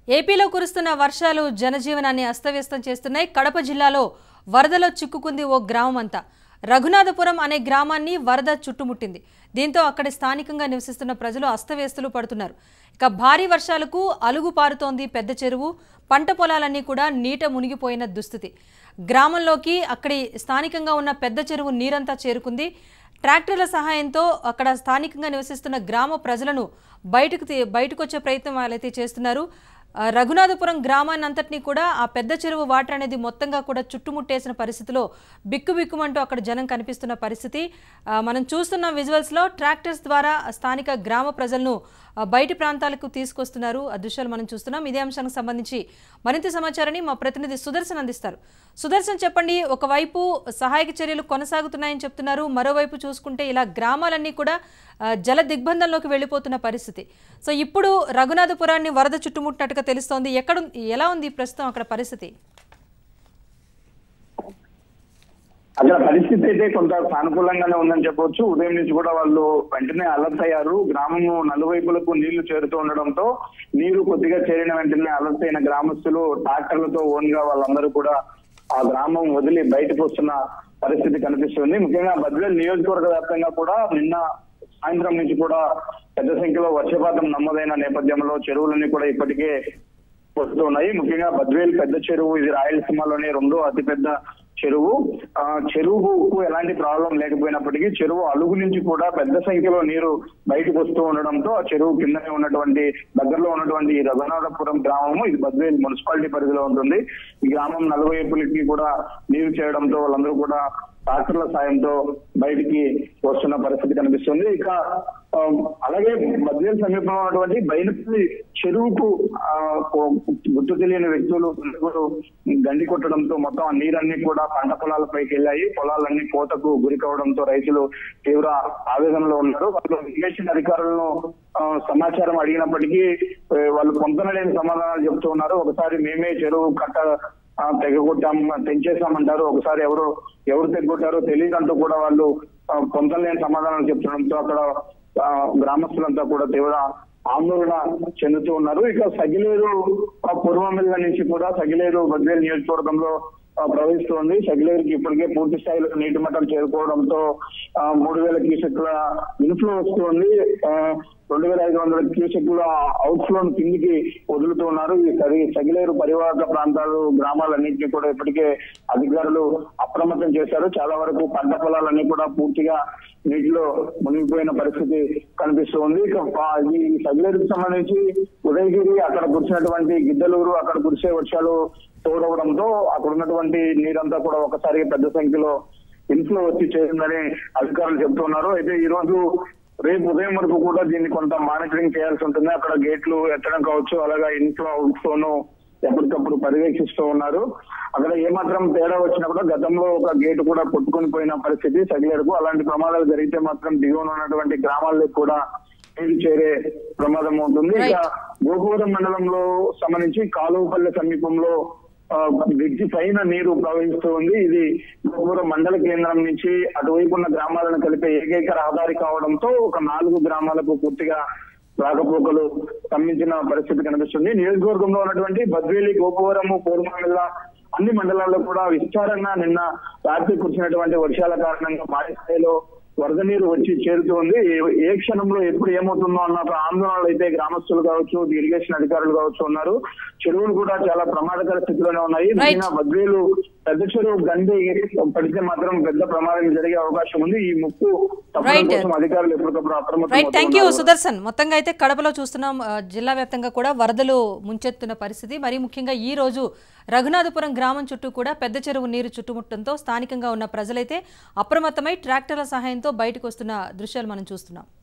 ఏపీలో కురుస్తున్న వర్షాలు జనజీవనాన్ని అస్తవ్యస్తం చేస్తున్నాయి కడప జిల్లాలో వరదలో చిక్కుకుంది ఓ గ్రామం అంతా రఘునాథపురం అనే గ్రామాన్ని వరద చుట్టుముట్టింది దీంతో అక్కడి స్థానికంగా నివసిస్తున్న ప్రజలు అస్తవ్యస్తలు పడుతున్నారు ఇక భారీ వర్షాలకు అలుగు పారుతోంది పెద్ద చెరువు పంట పొలాలన్నీ కూడా నీట మునిగిపోయిన దుస్థితి గ్రామంలోకి అక్కడి స్థానికంగా ఉన్న పెద్ద చెరువు నీరంతా చేరుకుంది ట్రాక్టర్ల సహాయంతో అక్కడ స్థానికంగా నివసిస్తున్న గ్రామ ప్రజలను బయటకు తీ- బయటకు వచ్చే ప్రయత్నం వాళ్ళైతే చేస్తున్నారు ఆ, రఘునాథపురం గ్రామాన్ని అంతటినీ కూడా ఆ పెద్ద చెరువు వాటర్ అనేది మొత్తంగా కూడా చుట్టుముట్టేసిన పరిస్థితిలో బిక్కు బిక్కుమంటూ అక్కడ జనం కనిపిస్తున్న పరిస్థితి ఆ, మనం చూస్తున్న విజువల్స్లో ట్రాక్టర్స్ ద్వారా స్థానిక గ్రామ ప్రజలను ఆ, బయటి ప్రాంతాలకు తీసుకొస్తున్నారు ఆ దృశ్యాలు మనం చూస్తున్నాం ఇదే అంశానికి సంబంధించి మరింత సమాచారాన్ని మా ప్రతినిధి సుదర్శన్ అందిస్తారు సుదర్శన్ చెప్పండి ఒకవైపు సహాయక చర్యలు కొనసాగుతున్నాయని చెప్తున్నారు మరోవైపు చూసుకుంటే ఇలా గ్రామాలన్నీ కూడా ఆ, జల దిగ్బంధంలోకి వెళ్ళిపోతున్న పరిస్థితి సో ఇప్పుడు రఘునాథపురాన్ని వరద చుట్టుముట్టినట్టుగా తెలుస్తోంది ఎక్కడ ఎలా ఉంది ప్రస్తుతం అక్కడ పరిస్థితి అక్కడ పరిస్థితి అయితే కొంత సానుకూలంగానే ఉందని చెప్పొచ్చు ఉదయం నుంచి కూడా వాళ్ళు వెంటనే అలర్ట్ అయ్యారు గ్రామము నలువైపులకు నీళ్లు చేరుతూ ఉండడంతో నీరు కొద్దిగా చేరిన వెంటనే అలర్ట్ అయిన గ్రామస్తులు ట్రాక్టర్లతో ఓన్ గా వాళ్ళందరూ కూడా ఆ గ్రామం వదిలి బయటకు వస్తున్న పరిస్థితి కనిపిస్తుంది ముఖ్యంగా బద్వేల్ నియోజకవర్గ వ్యాప్తంగా కూడా నిన్న సాయంత్రం నుంచి కూడా పెద్ద సంఖ్యలో వర్షపాతం నమోదైన నేపథ్యంలో చెరువులన్నీ కూడా ఇప్పటికే వస్తూ ఉన్నాయి ముఖ్యంగా బద్వేల్ పెద్ద చెరువు ఇది రాయలసీమలోని రెండో అతిపెద్ద చెరువు ఆ చెరువుకు ఎలాంటి ప్రాబ్లం లేకపోయినప్పటికీ చెరువు అలుగు నుంచి కూడా పెద్ద సంఖ్యలో నీరు బయటకు వస్తూ ఉండడంతో ఆ చెరువు కిందనే ఉన్నటువంటి దగ్గరలో ఉన్నటువంటి ఈ రఘునాథపురం గ్రామము ఇది బద్వేల్ మున్సిపాలిటీ పరిధిలో ఉంటుంది ఈ గ్రామం నలువైపులకి కూడా నీరు చేయడంతో వాళ్ళందరూ కూడా ట్రాక్టర్ల సాయంతో బయటికి వస్తున్న పరిస్థితి కనిపిస్తుంది ఇక ఆ, అలాగే బద్వేల్ సమీపంలో ఉన్నటువంటి బైనపల్లి చెరువుకు ఆ, ఓ- గుర్తు తెలియని వ్యక్తులు నలుగురు గండి కొట్టడంతో మొత్తం ఆ నీరన్నీ కూడా పంట పొలాలపైకి వెళ్ళాయి పొలాలన్నీ కోతకు గురి కావడంతో రైతులు తీవ్ర ఆవేదనలో ఉన్నారు వాళ్ళు ఇరిగేషన్ అధికారులను ఆ, సమాచారం అడిగినప్పటికీ ఏ, వాళ్ళు పొందలేని సమాధానాలు చెప్తూ ఉన్నారు ఒకసారి మేమే చెరువు కట్ట ఆ, తెగగొట్టాం తెంచేసామంటారు ఒకసారి ఎవరు ఎవరు తెగొట్టారో తెలియదంటూ కూడా వాళ్ళు ఆ, పొందలేని సమాధానాలు చెప్తుండడంతో అక్కడ ఆ, గ్రామస్తులంతా కూడా తీవ్ర ఆందోళన చెందుతూ ఉన్నారు ఇక సగిలేరు ఆ, పూర్వమిల్ల నుంచి కూడా సగిలేరు బద్వేల్ నియోజకవర్గంలో ఆ, ప్రవహిస్తోంది సగిలేరుకి ఇప్పటికే పూర్తి స్థాయిలో నీటి మట్టం చేరుకోవడంతో ఆ, మూడు వేల క్యూసెక్ల ఇన్ఫ్లో వస్తుంది ఆ, రెండు వేల ఐదు వందల క్యూసెక్ల అవుట్ ఫ్లో కిందికి వదులుతూ ఉన్నారు ఈ సరి సగిలేరు పరివాహక ప్రాంతాలు గ్రామాలన్నింటినీ కూడా ఇప్పటికే అధికారులు అప్రమత్తం చేశారు చాలా వరకు పంట పొలాలన్నీ కూడా పూర్తిగా నీటిలో మునిగిపోయిన పరిస్థితి కనిపిస్తుంది ఇక పా- ఈ సగిలేరుకు సంబంధించి ఉదయగిరి అక్కడ కురిసినటువంటి గిద్దలూరు అక్కడ కురిసే వర్షాలు తోడవడంతో అక్కడ ఉన్నటువంటి నీరంతా కూడా ఒకసారి పెద్ద సంఖ్యలో ఇన్ఫ్లో వచ్చి చేరిందని అధికారులు చెబుతున్నారు అయితే ఈ రోజు రేపు ఉదయం వరకు కూడా దీన్ని కొంత మానిటరింగ్ చేయాల్సి ఉంటుంది అక్కడ గేట్లు ఎత్తడం కావచ్చు అలాగే ఇన్ఫ్లో అవుట్ఫ్లోను ఎప్పటికప్పుడు పర్యవేక్షిస్తూ ఉన్నారు అక్కడ ఏమాత్రం తేడా వచ్చినా కూడా గతంలో ఒక గేటు కూడా కొట్టుకొని పోయిన పరిస్థితి సగిలేరుకు అలాంటి ప్రమాదాలు జరిగితే మాత్రం దిగువన ఉన్నటువంటి గ్రామాల్లో కూడా నీరు చేరే ప్రమాదం ఉంటుంది ఇక గోపురం మండలంలో సంబంధించి కాలువపల్లె సమీపంలో ఆ, బ్రిడ్జి పైన నీరు ప్రవహిస్తూ ఉంది ఇది గోపురం మండల కేంద్రం నుంచి అటువైపు ఉన్న గ్రామాలను కలిపే ఏకైక రహదారి కావడంతో ఒక నాలుగు గ్రామాలకు పూర్తిగా రాకపోకలు స్తంభించిన పరిస్థితి కనిపిస్తుంది నియోజకవర్గంలో ఉన్నటువంటి బద్వేలి గోపవరము పూర్వమిల్ల అన్ని మండలాల్లో కూడా విస్తారంగా నిన్న రాత్రి కురిసినటువంటి వర్షాల కారణంగా భారీ స్థాయిలో వరద నీరు వచ్చి చేరుతుంది ఏ- ఏ క్షణంలో ఎప్పుడు ఏమవుతుందో అన్న ఒక ఆందోళనలు అయితే గ్రామస్తులు కావచ్చు ఇరిగేషన్ అధికారులు కావచ్చు ఉన్నారు చెరువులు కూడా చాలా ప్రమాదకర స్థితిలోనే ఉన్నాయి ముఖ్యంగా బద్వేలు పెద్ద చెరువు గండి పడితే మాత్రం పెద్ద ప్రమాదం జరిగే అవకాశం ఉంది ఈ ముప్పు తప్పడం Right. కోసం అధికారులు ఎప్పటికప్పుడు అప్రమత్తం రైట్ థ్యాంక్ యూ అవుతున్నారు. సుదర్శన్ మొత్తంగా అయితే కడపలో చూస్తున్నాం ఆ, జిల్లా వ్యాప్తంగా కూడా వరదలు ముంచెత్తున్న పరిస్థితి మరి ముఖ్యంగా ఈ రోజు రఘునాథపురం గ్రామం చుట్టూ కూడా పెద్ద చెరువు నీరు చుట్టుముట్టడంతో స్థానికంగా ఉన్న ప్రజలైతే అప్రమత్తమై ట్రాక్టర్ల సహాయంతో బయటకు వస్తున్న దృశ్యాలు మనం చూస్తున్నాం